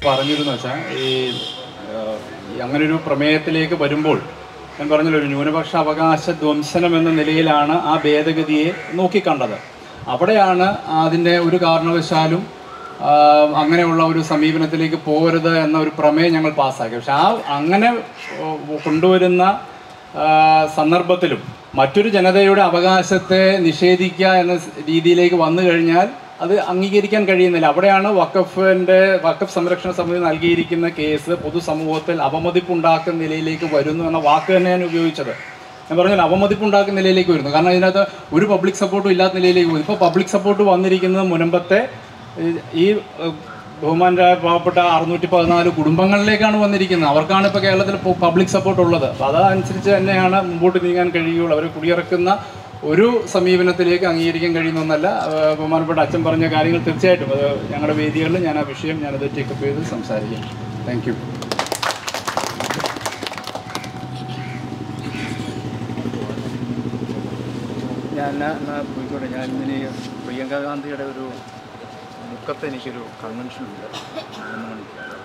പറഞ്ഞിരുന്നു വെച്ചാൽ ഈ ഏഹ്, ഈ അങ്ങനൊരു പ്രമേയത്തിലേക്ക് വരുമ്പോൾ ഞാൻ പറഞ്ഞല്ലോ ഒരു ന്യൂനപക്ഷ അവകാശ ധ്വംസനം എന്ന നിലയിലാണ് ആ ഭേദഗതിയെ നോക്കിക്കണ്ടത് അവിടെയാണ് അതിൻ്റെ ഒരു കാരണവശാലും ആ, അങ്ങനെയുള്ള ഒരു സമീപനത്തിലേക്ക് പോകരുത് എന്ന ഒരു പ്രമേയം ഞങ്ങൾ പാസ്സാക്കി പക്ഷെ ആ അങ്ങനെ ഓ, കൊണ്ടുവരുന്ന ആ, സന്ദർഭത്തിലും മറ്റൊരു ജനതയുടെ അവകാശത്തെ നിഷേധിക്കുക എന്ന സ് രീതിയിലേക്ക് വന്നു കഴിഞ്ഞാൽ അത് അംഗീകരിക്കാൻ കഴിയുന്നില്ല അവിടെയാണ് വഖഫിൻ്റെ വഖഫ് സംരക്ഷണ സമിതി നൽകിയിരിക്കുന്ന കേസ് പൊതുസമൂഹത്തിൽ അവമതിപ്പുണ്ടാക്കുന്ന നിലയിലേക്ക് വരുന്നു എന്ന വാക്ക് തന്നെ ഞാൻ ഉപയോഗിച്ചത് ഞാൻ പറഞ്ഞാൽ അവമതിപ്പുണ്ടാക്കുന്ന നിലയിലേക്ക് വരുന്നു കാരണം ഇതിനകത്ത് ഒരു പബ്ലിക് സപ്പോർട്ടും ഇല്ലാത്ത നിലയിലേക്ക് പോകും ഇപ്പോൾ പബ്ലിക് സപ്പോർട്ട് വന്നിരിക്കുന്നത് മുനമ്പത്തെ ഈ- ഈ ഏഹ്, ബഹുമാനരായ പാവപ്പെട്ട അറുന്നൂറ്റി പതിനാല് കുടുംബങ്ങളിലേക്കാണ് വന്നിരിക്കുന്നത് അവർക്കാണ് ഇപ്പോൾ കേരളത്തിൽ പബ്ലിക് സപ്പോർട്ട് ഉള്ളത് അപ്പോൾ അതനുസരിച്ച് തന്നെയാണ് മുമ്പോട്ട് നീങ്ങാൻ കഴിയുകയുള്ളൂ അവർ കുടിയിറക്കുന്ന ഒരു സമീപനത്തിലേക്ക് അംഗീകരിക്കാൻ കഴിയുന്ന ഒന്നല്ല ഏഹ്, ബഹുമാനപ്പെട്ട അച്ഛൻ പറഞ്ഞ കാര്യങ്ങൾ തീർച്ചയായിട്ടും അത് ഞങ്ങളുടെ വേദികളിൽ ഞാൻ ആ വിഷയം ഞാനത് ടേക്കപ്പ് ചെയ്ത് സംസാരിക്കും താങ്ക് യു ഞാൻ എന്നാ പോയിക്കോട്ടെ ഞാൻ ഇന്നലെ പ്രിയങ്ക ഗാന്ധിയുടെ ഒരു മുക്കത്ത് എനിക്കൊരു കൺവെൻഷൻ ഉണ്ട് മൂന്ന് മണിക്ക്